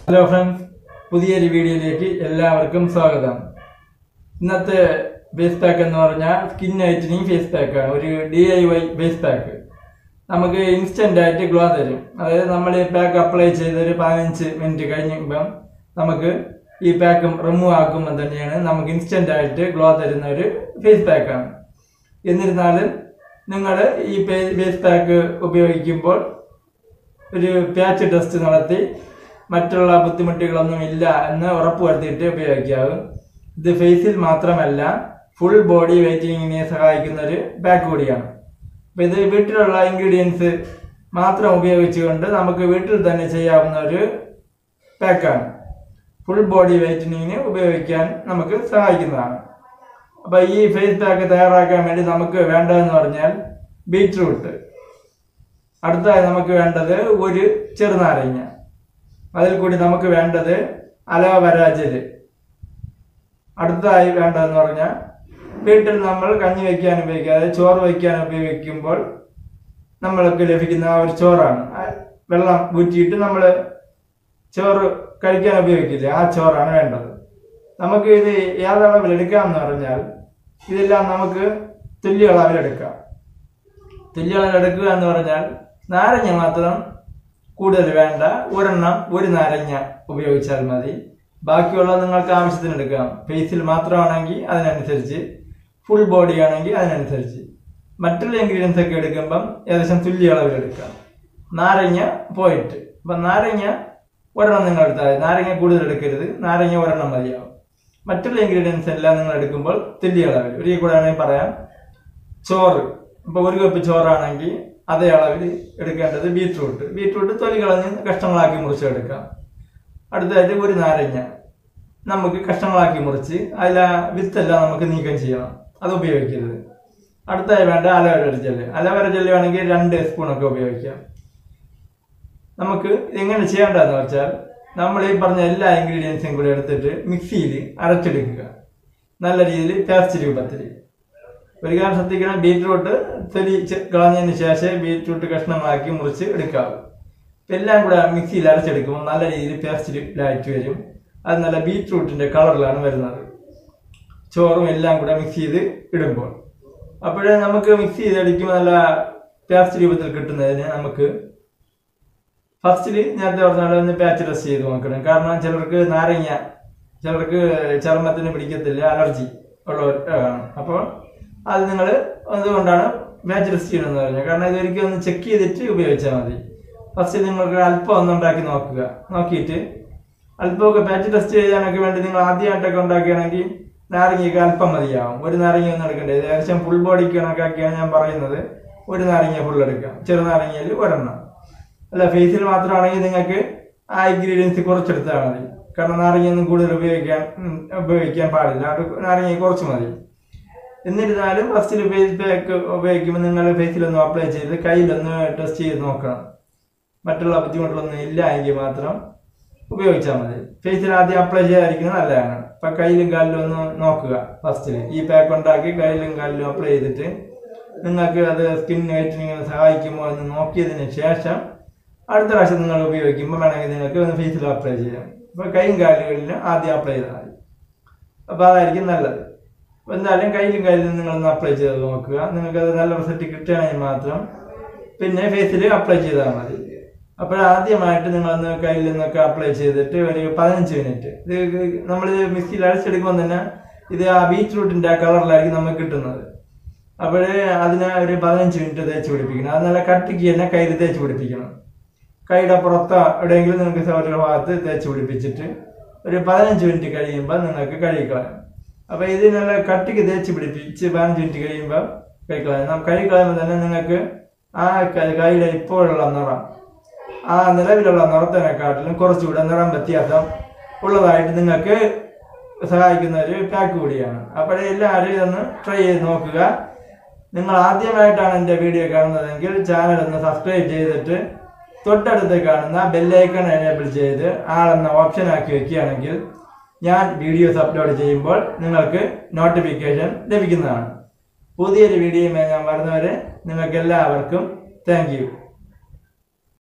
hello friends പുതിയൊരു വീഡിയോയിലേക്ക് എല്ലാവർക്കും സ്വാഗതം ഇന്നത്തെ ഫേസ് പാക്ക് എന്ന് പറഞ്ഞാൽ സ്കിൻ വൈറ്റനിങ് ഫേസ് പാക്കാണ് ഒരു D I Y face pack നമുക്ക് ഇൻസ്റ്റന്റ് ആയിട്ട് ഗ്ലോ തരും അതായത് നമ്മൾ ഈ പാക്ക് അപ്ലൈ ചെയ്ത് ഒരു പതിനഞ്ച് മിനിറ്റ് കഴിഞ്ഞുമ്പം നമുക്ക് ഈ പാക്ക് റിമൂവ് ആക്കുമ്പോൾ തന്നെയാണ് നമുക്ക് ഇൻസ്റ്റന്റ് ആയിട്ട് ഗ്ലോ തരുന്ന ഒരു ഫേസ് പാക്കാണ് എന്നിരുന്നാലും നിങ്ങൾ ഈ ഫേസ് പാക്ക് ഉപയോഗിക്കുമ്പോൾ ഒരു പാച്ച് ടെസ്റ്റ് നടത്തി മറ്റുള്ള ബുദ്ധിമുട്ടുകളൊന്നും ഇല്ല എന്ന് ഉറപ്പുവരുത്തിയിട്ട് ഉപയോഗിക്കാവും ഇത് ഫേസിൽ മാത്രമല്ല ഫുൾ ബോഡി വെയിറ്റിങ്ങിനെ സഹായിക്കുന്ന ഒരു പാക്ക് കൂടിയാണ് അപ്പോൾ ഇത് വീട്ടിലുള്ള ഇൻഗ്രീഡിയൻസ് മാത്രം ഉപയോഗിച്ചുകൊണ്ട് നമുക്ക് വീട്ടിൽ തന്നെ ചെയ്യാവുന്ന ഒരു പാക്കാണ് ഫുൾ ബോഡി വെയിറ്റനിങ്ങിന് ഉപയോഗിക്കാൻ നമുക്ക് സഹായിക്കുന്നതാണ് അപ്പോൾ ഈ ഫേസ് പാക്ക് തയ്യാറാക്കാൻ വേണ്ടി നമുക്ക് വേണ്ടതെന്ന് പറഞ്ഞാൽ ബീറ്റ്റൂട്ട് അടുത്തതായി നമുക്ക് വേണ്ടത് ഒരു ചെറുനാരങ്ങ അതിൽ കൂടി നമുക്ക് വേണ്ടത് അലോവര ജെല് അടുത്തതായി വേണ്ടതെന്ന് പറഞ്ഞാൽ വീട്ടിൽ നമ്മൾ കഞ്ഞി വയ്ക്കാൻ ഉപയോഗിക്കാതെ ചോറ് വയ്ക്കാൻ ഉപയോഗിക്കുമ്പോൾ നമ്മൾക്ക് ലഭിക്കുന്ന ആ ഒരു ചോറാണ് ആ വെള്ളം ഊറ്റിയിട്ട് നമ്മൾ ചോറ് കഴിക്കാൻ ഉപയോഗിക്കില്ല ആ ചോറാണ് വേണ്ടത് നമുക്ക് ഇത് ഏതളവിൽ എടുക്കാമെന്ന് പറഞ്ഞാൽ ഇതെല്ലാം നമുക്ക് തുല്യ അളവിലെടുക്കാം തുല്യ അളവിലെടുക്കുക എന്ന് പറഞ്ഞാൽ നാരങ്ങ മാത്രം കൂടുതൽ വേണ്ട ഒരെണ്ണം ഒരു നാരങ്ങ ഉപയോഗിച്ചാൽ മതി ബാക്കിയുള്ളത് നിങ്ങൾക്ക് ആവശ്യത്തിന് എടുക്കാം ഫേസിൽ മാത്രമാണെങ്കിൽ അതിനനുസരിച്ച് ഫുൾ ബോഡി ആണെങ്കിൽ അതിനനുസരിച്ച് മറ്റുള്ള ഇൻഗ്രീഡിയൻസ് ഒക്കെ എടുക്കുമ്പം ഏകദേശം തുല്യ അളവിൽ എടുക്കാം നാരങ്ങ പോയിട്ട് അപ്പം നാരങ്ങ ഒരെണ്ണം നിങ്ങൾ എടുത്താൽ മതി നാരങ്ങ കൂടുതൽ എടുക്കരുത് നാരങ്ങ ഒരെണ്ണം മതിയാവും മറ്റുള്ള ഇൻഗ്രീഡിയൻസ് എല്ലാം നിങ്ങൾ എടുക്കുമ്പോൾ തുല്യ അളവിൽ ഒരു കൂടെ ആണെങ്കിൽ പറയാം ചോറ് ഇപ്പോൾ ഒരു കപ്പ് ചോറാണെങ്കിൽ അതേ അളവിൽ എടുക്കേണ്ടത് ബീറ്റ്റൂട്ട് ബീറ്റ്റൂട്ട് തൊലി കളഞ്ഞ് കഷ്ണങ്ങളാക്കി മുറിച്ചെടുക്കാം അടുത്തതായിട്ട് ഒരു നാരങ്ങ നമുക്ക് കഷ്ണങ്ങളാക്കി മുറിച്ച് അതിൽ ആ വിത്തെല്ലാം നമുക്ക് നീക്കം ചെയ്യണം അത് ഉപയോഗിക്കരുത് അടുത്തായി വേണ്ട അലവര ജെല്ല് അലവര ജെല്ല് വേണമെങ്കിൽ രണ്ട് സ്പൂണൊക്കെ ഉപയോഗിക്കാം നമുക്ക് എങ്ങനെ ചെയ്യേണ്ടതെന്ന് വെച്ചാൽ നമ്മൾ ഈ പറഞ്ഞ എല്ലാ ഇൻഗ്രീഡിയൻസും കൂടി എടുത്തിട്ട് മിക്സിയിൽ അരച്ചെടുക്കുക നല്ല രീതിയിൽ പേസ്റ്റ് രൂപത്തിൽ ഒരു കാര്യം ശ്രദ്ധിക്കണം ബീറ്റ്റൂട്ട് തൊലി ചെ- കളഞ്ഞതിന് ശേഷം ബീറ്റ്റൂട്ട് കഷ്ണങ്ങളാക്കി മുറിച്ച് എടുക്കാവൂ ഇപ്പം എല്ലാം കൂടെ മിക്സിയിൽ അരച്ചെടുക്കുമ്പോൾ നല്ല രീതിയിൽ പേസ്റ്റിലായിട്ട് വരും അത് നല്ല ബീറ്റ്റൂട്ടിന്റെ കളറിലാണ് വരുന്നത് ചോറും എല്ലാം കൂടെ മിക്സ് ചെയ്ത് ഇടുമ്പോൾ അപ്പോഴേ നമുക്ക് മിക്സ് ചെയ്തടിക്കുമ്പോൾ നല്ല പേസ്റ്റ് രൂപത്തിൽ കിട്ടുന്നതിന് നമുക്ക് ഫസ്റ്റിൽ നേരത്തെ പറഞ്ഞ പോലെ ഒന്ന് പാച്ച് ടെസ്റ്റ് ചെയ്ത് നോക്കണം കാരണം ചിലർക്ക് നാരങ്ങ ചിലർക്ക് ചർമ്മത്തിന് പിടിക്കത്തില്ല അലർജി ഉള്ളവർ കാണും അപ്പോൾ അത് നിങ്ങൾ അതുകൊണ്ടാണ് പാച്ച് ടെസ്റ്റ് ചെയ്യണമെന്ന് പറഞ്ഞത് കാരണം ഇതൊരിക്കലും ഒന്ന് ചെക്ക് ചെയ്തിട്ട് ഉപയോഗിച്ചാൽ മതി ഫസ്റ്റ് നിങ്ങൾക്ക് അല്പം ഒന്ന് ഉണ്ടാക്കി നോക്കുക നോക്കിയിട്ട് അല്പമൊക്കെ പാച്ച് ടെസ്റ്റ് ചെയ്യാനൊക്കെ വേണ്ടി നിങ്ങൾ ആദ്യമായിട്ടൊക്കെ ഉണ്ടാക്കുകയാണെങ്കിൽ നാരങ്ങയൊക്കെ അല്പം മതിയാവും ഒരു നാരങ്ങ ഒന്നും എടുക്കണ്ടേ ഇത് ഏകദേശം ഫുൾ ബോഡിക്ക് കണക്കാക്കിയാണ് ഞാൻ പറയുന്നത് ഒരു നാരങ്ങ ഫുൾ എടുക്കാം ചെറുനാരങ്ങയിൽ ഒരെണ്ണം അല്ല ഫേസിൽ മാത്രമാണെങ്കിൽ നിങ്ങൾക്ക് ആ ഇൻഗ്രീഡിയൻസ് കുറച്ചെടുത്താൽ മതി കാരണം നാരങ്ങയൊന്നും കൂടുതൽ ഉപയോഗിക്കാൻ ഉം, ഉപയോഗിക്കാൻ പാടില്ല അത് നാരങ്ങ കുറച്ച് മതി എന്നിരുന്നാലും ഫസ്റ്റിൽ ഫേസ് പാക്ക് ഉപയോഗിക്കുമ്പോൾ നിങ്ങൾ ഫേസിലൊന്ന് അപ്ലൈ ചെയ്ത് കയ്യിലൊന്ന് ടെസ്റ്റ് ചെയ്ത് നോക്കണം മറ്റുള്ള ബുദ്ധിമുട്ടുകളൊന്നും ഇല്ല എങ്കിൽ മാത്രം ഉപയോഗിച്ചാൽ മതി ഫേസിൽ ആദ്യം അപ്ലൈ ചെയ്യാതിരിക്കുന്നത് നല്ലതാണ് ഇപ്പം കയ്യിലും കാലിലും ഒന്ന് നോക്കുക ഫസ്റ്റിൽ ഈ പാക്ക് ഉണ്ടാക്കി കയ്യിലും കാലിലും അപ്ലൈ ചെയ്തിട്ട് നിങ്ങൾക്ക് അത് സ്കിൻ വൈറ്റനിങ്ങിന് സഹായിക്കുമോ എന്ന് നോക്കിയതിന് ശേഷം അടുത്ത പ്രാവശ്യം നിങ്ങൾ ഉപയോഗിക്കുമ്പോൾ വേണമെങ്കിൽ നിങ്ങൾക്ക് ഒന്ന് ഫേസിൽ അപ്ലൈ ചെയ്യാം അപ്പോൾ കൈയും കാലുകളിലും ആദ്യം അപ്ലൈ ചെയ്താൽ മതി അപ്പോൾ അതായിരിക്കും നല്ലത് അപ്പോൾ എന്തായാലും കയ്യിലും കാലിലും നിങ്ങളൊന്ന് അപ്ലൈ ചെയ്ത് നോക്കുക നിങ്ങൾക്ക് അത് നല്ല റിസൾട്ട് കിട്ടുകയാണെങ്കിൽ മാത്രം പിന്നെ ഫേസിൽ അപ്ലൈ ചെയ്താൽ മതി അപ്പോൾ ആദ്യമായിട്ട് നിങ്ങളൊന്ന് കയ്യിൽ നിന്നൊക്കെ അപ്ലൈ ചെയ്തിട്ട് ഒരു പതിനഞ്ച് മിനിറ്റ് ഇത് നമ്മൾ മിക്സിയിൽ അരച്ചെടുക്കുമ്പോൾ തന്നെ ഇത് ആ ബീറ്റ്റൂട്ടിന്റെ ആ കളറിലായിരിക്കും നമുക്ക് കിട്ടുന്നത് അപ്പോഴേ അതിനെ ഒരു പതിനഞ്ച് മിനിറ്റ് തേച്ച് പിടിപ്പിക്കണം അത് നല്ല കട്ടിക്ക് തന്നെ കയ്യിൽ തേച്ച് പിടിപ്പിക്കണം കൈയുടെ പുറത്ത് എവിടെയെങ്കിലും നിങ്ങൾക്ക് സൗകര്യ ഭാഗത്ത് തേച്ച് പിടിപ്പിച്ചിട്ട് ഒരു പതിനഞ്ച് മിനിറ്റ് കഴിയുമ്പോൾ നിങ്ങൾക്ക് കഴുകിക്കളയാം അപ്പോൾ ഇത് നല്ല കട്ടിക്ക് തേച്ച് പിടിപ്പിച്ച് പതിനഞ്ച് മിനിറ്റ് കഴിയുമ്പോൾ കഴുകിക്കളയാം കഴുകിക്കളയുമ്പോൾ തന്നെ നിങ്ങൾക്ക് ആ ക- കൈയുടെ ഇപ്പോഴുള്ള നിറം ആ നിലവിലുള്ള നിറത്തിനെക്കാട്ടിലും കുറച്ചുകൂടെ നിറം വ്യത്യാസം ഉള്ളതായിട്ട് നിങ്ങൾക്ക് സഹായിക്കുന്ന ഒരു പാക്ക് കൂടിയാണ് അപ്പോഴേ എല്ലാവരും ഇതൊന്ന് ട്രൈ ചെയ്ത് നോക്കുക നിങ്ങൾ ആദ്യമായിട്ടാണ് എൻ്റെ വീഡിയോ കാണുന്നതെങ്കിൽ ചാനൽ ഒന്ന് സബ്സ്ക്രൈബ് ചെയ്തിട്ട് തൊട്ടടുത്ത് കാണുന്ന ബെല്ലൈക്കൺ എനേബിൾ ചെയ്ത് ആളെന്ന ഓപ്ഷൻ ആക്കി വെക്കുകയാണെങ്കിൽ ഞാൻ വീഡിയോസ് അപ്ലോഡ് ചെയ്യുമ്പോൾ നിങ്ങൾക്ക് നോട്ടിഫിക്കേഷൻ ലഭിക്കുന്നതാണ് പുതിയൊരു വീഡിയോയുമായി ഞാൻ വരുന്നവരെ നിങ്ങൾക്ക് എല്ലാവർക്കും താങ്ക് യു